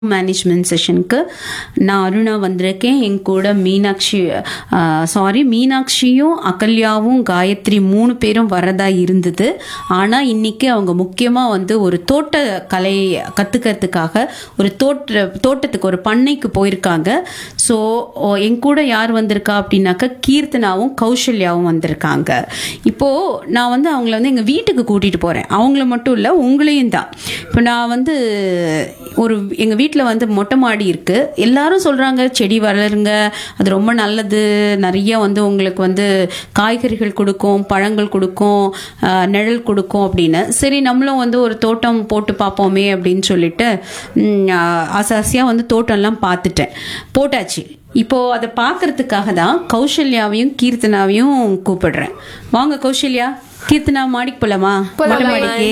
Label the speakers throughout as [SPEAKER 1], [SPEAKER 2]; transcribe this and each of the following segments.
[SPEAKER 1] Management செஷனுக்கு நான் அருணா வந்திருக்கேன் என் கூட மீனாட்சி சாரி மீனாட்சியும் அகல்யாவும் காயத்ரி மூணு பேரும் வரதா இருந்தது ஆனால் இன்னைக்கு அவங்க முக்கியமாக வந்து ஒரு தோட்ட கலை கற்றுக்கிறதுக்காக ஒரு தோட்ட தோட்டத்துக்கு ஒரு பண்ணைக்கு போயிருக்காங்க ஸோ என் கூட யார் வந்திருக்கா அப்படின்னாக்கா கீர்த்தனாவும் கௌசல்யாவும் வந்திருக்காங்க இப்போது நான் வந்து அவங்கள வந்து எங்கள் வீட்டுக்கு கூட்டிகிட்டு போகிறேன் அவங்கள மட்டும் இல்லை உங்களையும் தான் இப்போ நான் வந்து ஒரு எங்கள் வீட்டில் வந்து மொட்டை மாடி இருக்குது எல்லாரும் சொல்கிறாங்க செடி வளருங்க அது ரொம்ப நல்லது நிறைய வந்து உங்களுக்கு வந்து காய்கறிகள் கொடுக்கும் பழங்கள் கொடுக்கும் ஆஹ், நிழல் கொடுக்கும் அப்படின்னு சரி நம்மளும் வந்து ஒரு தோட்டம் போட்டு பார்ப்போமே அப்படின்னு சொல்லிட்டு ம், ஆஹ், ஆசை ஆசையாக வந்து தோட்டம்லாம் பார்த்துட்டேன் போட்டாச்சு இப்போ அதை பார்க்கறதுக்காக தான் கௌசல்யாவையும் கீர்த்தனாவையும் கூப்பிடுறேன் வாங்க கௌசல்யா கீர்த்தனா மாடிக்கு போலாமா மொட்டை மாடிக்கு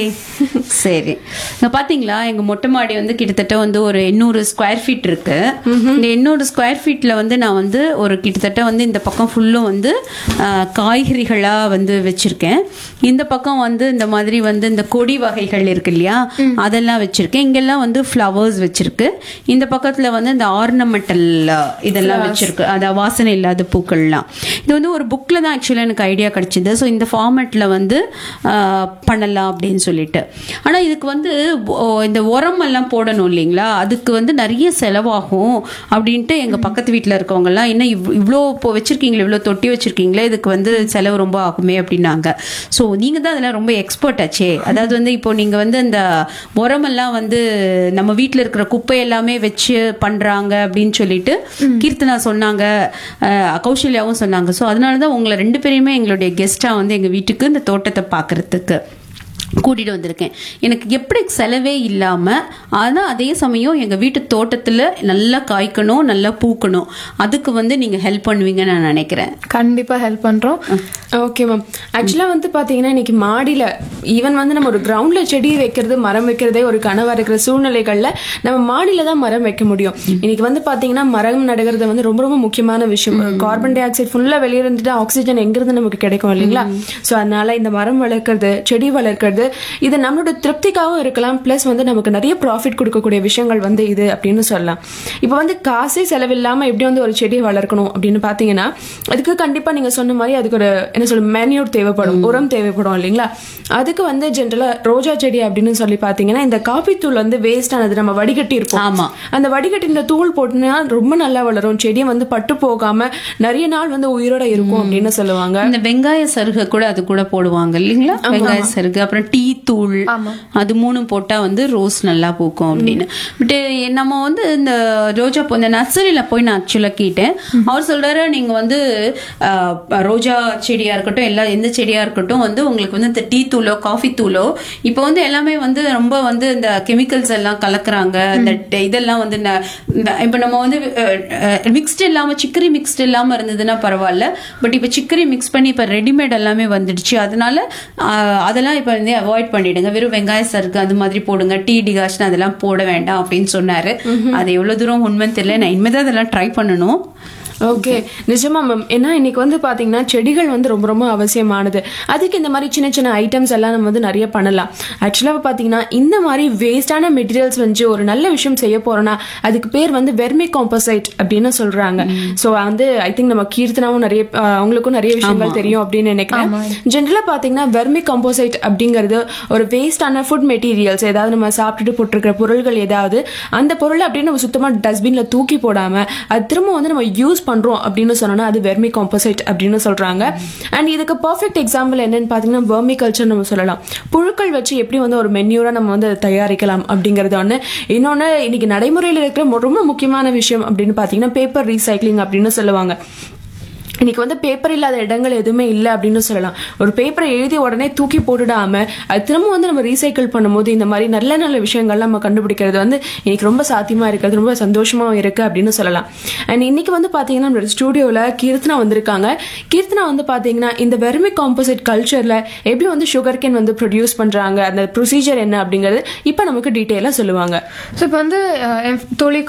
[SPEAKER 1] சரி இங்க பாத்தீங்களா எங்க மொட்டை மாடி வந்து கிட்டத்தட்ட வந்து ஒரு எண்ணூறு ஸ்கொயர் ஃபீட் இருக்கு இந்த எண்ணூறு ஸ்கொயர் ஃபீட்ல வந்து நான் வந்து ஒரு கிட்டத்தட்ட வந்து இந்த பக்கம் ஃபுல்லும் வந்து ஆஹ், காய்கறிகளா வந்து வச்சிருக்கேன் இந்த பக்கம் வந்து இந்த மாதிரி வந்து இந்த கொடி வகைகள் இருக்கு இல்லையா அதெல்லாம் வச்சிருக்கேன் இங்கெல்லாம் வந்து ஃப்ளவர்ஸ் வச்சிருக்கு இந்த பக்கத்துல வந்து இந்த ஆர்னமெண்டல் இதெல்லாம் வச்சிருக்கு அதாவது வாசனை இல்லாத பூக்கள்லாம் இது வந்து ஒரு புக்ல தான் ஆக்சுவலாக எனக்கு ஐடியா கிடைச்சிது ஸோ இந்த ஃபார்மேட்ல வந்து ஆஹ், பண்ணலாம் அப்படின்னு சொல்லிட்டு ஆனா இதுக்கு வந்து ஓ, இந்த உரம் எல்லாம் போடணும் இல்லைங்களா அதுக்கு வந்து நிறைய செலவாகும் அப்படின்ட்டு எங்க பக்கத்து வீட்டில் இருக்கவங்க எல்லாம் என்ன இவ் இவ்வளோ இப்போ வச்சிருக்கீங்களே இவ்வளோ தொட்டி வச்சிருக்கீங்களே இதுக்கு வந்து செலவு ரொம்ப ஆகுமே அப்படின்னாங்க ஸோ நீங்க தான் அதெல்லாம் ரொம்ப எக்ஸ்பர்ட் ஆச்சே அதாவது வந்து இப்போ நீங்க வந்து இந்த உரமெல்லாம் வந்து நம்ம வீட்டில் இருக்கிற குப்பை எல்லாமே வச்சு பண்றாங்க அப்படின்னு சொல்லிட்டு கீர்த்தனா சொன்னாங்க அஹ், கௌசல்யாவும் சொன்னாங்க ஸோ அதனால தான் உங்களை ரெண்டு பேரையுமே எங்களுடைய கெஸ்டா வந்து எங்க வீட்டுக்கு இந்த தோட்டத்தை பார்க்கறதுக்கு கூட்டிட்டு வந்திருக்கேன் எனக்கு எப்படி செலவே இல்லாம ஆனா அதே சமயம் எங்க வீட்டு தோட்டத்துல நல்லா காய்க்கணும் நல்லா பூக்கணும் அதுக்கு வந்து நீங்க ஹெல்ப் பண்ணுவீங்கன்னு நான் நினைக்கிறேன்
[SPEAKER 2] கண்டிப்பா ஹெல்ப் பண்றோம் ஓகே மேம் ஆக்சுவலா வந்து பாத்தீங்கன்னா இன்னைக்கு மாடியில ஈவன் வந்து நம்ம ஒரு கிரவுண்ட்ல செடி வைக்கிறது மரம் வைக்கிறதே ஒரு கனவா இருக்கிற சூழ்நிலைகள்ல நம்ம மாடியில தான் மரம் வைக்க முடியும் இன்னைக்கு வந்து பாத்தீங்கன்னா மரம் நடுகிறது வந்து ரொம்ப ரொம்ப முக்கியமான விஷயம் கார்பன் டை ஆக்சைடு ஃபுல்லா வெளியே இருந்துட்டு ஆக்சிஜன் எங்கிருந்து நமக்கு கிடைக்கும் இல்லைங்களா சோ அதனால இந்த மரம் வளர்க்கறது செடி வளர்க்கறது இது நம்மளோட திருப்திக்காகவும் இருக்கலாம் பிளஸ் வந்து நமக்கு நிறைய ப்ராஃபிட் கொடுக்கக்கூடிய விஷயங்கள் வந்து இது அப்படின்னு சொல்லலாம் இப்போ வந்து காசே செலவில்லாம எப்படி வந்து ஒரு செடியை வளர்க்கணும் அப்படின்னு பாத்தீங்கன்னா அதுக்கு கண்டிப்பா நீங்க சொன்ன மாதிரி அதுக்கு ஒரு என்ன சொல்ல மேன்யூர் தேவைப்படும் உரம் தேவைப்படும் இல்லைங்களா அதுக்கு வந்து ஜென்ரலா ரோஜா செடி அப்படின்னு சொல்லி பாத்தீங்கன்னா இந்த காபி தூள் வந்து வேஸ்ட் ஆனது நம்ம வடிகட்டி இருப்போம்
[SPEAKER 1] ஆமா.
[SPEAKER 2] அந்த வடிகட்டி இந்த தூள் போட்டுனா ரொம்ப நல்லா வளரும் செடியை வந்து பட்டு போகாம நிறைய நாள் வந்து உயிரோட இருக்கும் அப்படின்னு சொல்லுவாங்க
[SPEAKER 1] இந்த வெங்காய சருகை கூட அது கூட போடுவாங்க இல்லைங்களா வெங்காய சருகு அப்புறம் டீ தூள் அது மூணும் போட்டா வந்து ரோஸ் நல்லா பூக்கும் அப்படின்னு பட் நம்ம வந்து இந்த ரோஜா பூ இந்த நர்சரியில போய் நான் ஆக்சுவலா கேட்டேன் அவர் சொல்றாரு நீங்க வந்து ஆஹ், ரோஜா செடியா இருக்கட்டும் எல்லா எந்த செடியா இருக்கட்டும் வந்து உங்களுக்கு வந்து இந்த டீ தூளோ காஃபி தூளோ இப்போ வந்து எல்லாமே வந்து ரொம்ப வந்து இந்த கெமிக்கல்ஸ் எல்லாம் கலக்குறாங்க இந்த ட- இதெல்லாம் வந்து ந- இந்த- இப்ப நம்ம வந்து மிக்ஸ்டு இல்லாம சிக்கரி மிக்ஸ்டு இல்லாம இருந்ததுன்னா பரவாயில்ல பட் இப்ப சிக்கரி மிக்ஸ் பண்ணி இப்ப ரெடிமேட் எல்லாமே வந்துடுச்சு அதனால ஆஹ், அதெல்லாம் இப்ப வந்து அவாய்ட் பண்ணிடுங்க வெறும் வெங்காய சருக்கு அது மாதிரி போடுங்க டீ டிகாஷன் அதெல்லாம் போட வேண்டாம் அப்படின்னு சொன்னாரு அது எவ்வளவு தூரம் உண்மைன்னு தெரியல நான் இனிமேதான் அதெல்லாம் ட்ரை பண்ணணும்
[SPEAKER 2] ஓகே நிஜமா மேம் ஏன்னா இன்னைக்கு வந்து பாத்தீங்கன்னா செடிகள் வந்து ரொம்ப ரொம்ப அவசியமானது அதுக்கு இந்த மாதிரி சின்ன சின்ன ஐட்டம்ஸ் எல்லாம் நம்ம வந்து நிறைய பண்ணலாம் ஆக்சுவலாக பாத்தீங்கன்னா இந்த மாதிரி வேஸ்டான மெட்டீரியல்ஸ் வந்து ஒரு நல்ல விஷயம் செய்ய போறோம்னா அதுக்கு பேர் வந்து வெர்மி காம்போசைட் அப்படின்னு சொல்றாங்க ஸோ வந்து ஐ திங்க் நம்ம கீர்த்தனாவும் நிறைய அஹ், அவங்களுக்கும் நிறைய விஷயங்கள் தெரியும் அப்படின்னு நினைக்கிறேன் ஜென்ரலா பாத்தீங்கன்னா வெர்மி காம்போசைட் அப்படிங்கிறது ஒரு வேஸ்டான ஃபுட் மெட்டீரியல்ஸ் ஏதாவது நம்ம சாப்பிட்டுட்டு போட்டிருக்கிற பொருள்கள் ஏதாவது அந்த பொருளை அப்படியே நம்ம சுத்தமா டஸ்ட்பின்ல தூக்கி போடாம அது திரும்ப வந்து நம்ம யூஸ் பண்றோம் அப்படின்னு சொன்னோம்னா அது வெர்மி காம்போசைட் அப்படின்னு சொல்றாங்க அண்ட் இதுக்கு பர்ஃபெக்ட் எக்ஸாம்பிள் என்னன்னு பாத்தீங்கன்னா வெர்மி கல்ச்சர் நம்ம சொல்லலாம் புழுக்கள் வச்சு எப்படி வந்து ஒரு மென்யூரா நம்ம வந்து அதை தயாரிக்கலாம் அப்படிங்கறது ஒண்ணு இன்னொன்னு இன்னைக்கு நடைமுறையில் இருக்கிற மொ- ரொம்ப முக்கியமான விஷயம் அப்படின்னு பாத்தீங்கன்னா பேப்பர் ரீசைக்ளிங் அப்படின்னு சொல்லுவாங்க இன்னைக்கு வந்து பேப்பர் இல்லாத இடங்கள் எதுவுமே இல்லை அப்படின்னு சொல்லலாம் ஒரு பேப்பரை எழுதி உடனே தூக்கி போட்டுடாம அது திரும்ப வந்து நம்ம ரீசைக்கிள் பண்ணும்போது இந்த மாதிரி நல்ல நல்ல விஷயங்கள் நம்ம கண்டுபிடிக்கிறது வந்து இன்னைக்கு ரொம்ப சாத்தியமா இருக்கிறது ரொம்ப சந்தோஷமாவும் இருக்கு அப்படின்னு சொல்லலாம் அண்ட் இன்னைக்கு வந்து பாத்தீங்கன்னா நம்மளோட ஸ்டூடியோல கீர்த்தனா வந்திருக்காங்க கீர்த்தனா வந்து பாத்தீங்கன்னா இந்த வெர்மி காம்போசிட் கல்ச்சர்ல எப்படி வந்து சுகர் கேன் வந்து ப்ரொடியூஸ் பண்றாங்க அந்த ப்ரொசீஜர் என்ன அப்படிங்கறது இப்ப நமக்கு டீட்டெயிலா சொல்லுவாங்க
[SPEAKER 3] ஸோ இப்போ வந்து அஹ், என் தோழி